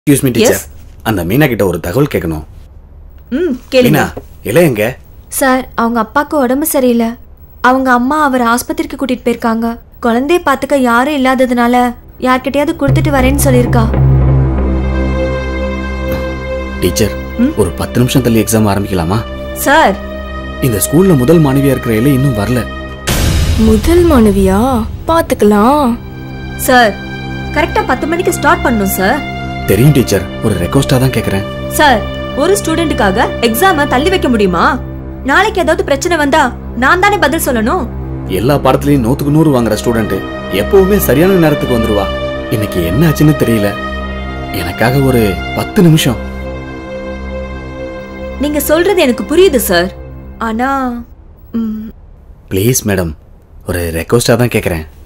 Excuse me teacher Yes. அந்த மீனா கிட்ட ஒரு தகவல் கேட்கணும் ம் கேளுங்க மீனா இலை எங்க சார் அவங்க அப்பாவுக்கு உடம்பு சரியில்லை அவங்க அம்மா அவர் ஆஸ்பத்திரிக்கு கூட்டிட்டு போயிருக்காங்க குழந்தைய பார்த்துக்க யாரும் இல்லாததுனால யார்கிட்டயாவது கொடுத்துட்டு வரேன்னு சொல்லியிருக்கா டீச்சர் ஒரு பத்து நிமிஷம் தள்ளி எக்ஸாம் ஆரம்பிக்கலாமா சார் இந்த ஸ்கூல்ல முதல் மாணவியா இருக்கிற இலை இன்னும் வரல முதல் மாணவியா பாத்துக்கலாம் சார் கரெக்டா பத்து மணிக்கு ஸ்டார்ட் பண்ணணும் சார் தெரியும் டீச்சர் ஒரு ரெக்வஸ்டா தான் கேக்குறேன் சார் ஒரு ஸ்டூடெண்ட்டுக்காக எக்ஸாம தள்ளி வைக்க முடியுமா நாளைக்கு ஏதாவது பிரச்சனை வந்தா நான் தானே பதில் சொல்லணும் எல்லா பாடத்துலயும் நூத்துக்கு நூறு வாங்குற ஸ்டூடெண்ட் எப்பவுமே சரியான நேரத்துக்கு வந்துருவா இன்னைக்கு என்ன ஆச்சுன்னு தெரியல எனக்காக ஒரு பத்து நிமிஷம் நீங்க சொல்றது எனக்கு புரியுது சார் ஆனா ம், ப்ளீஸ் மேடம் ஒரு ரெக்வஸ்டா தான் கேக்குறேன்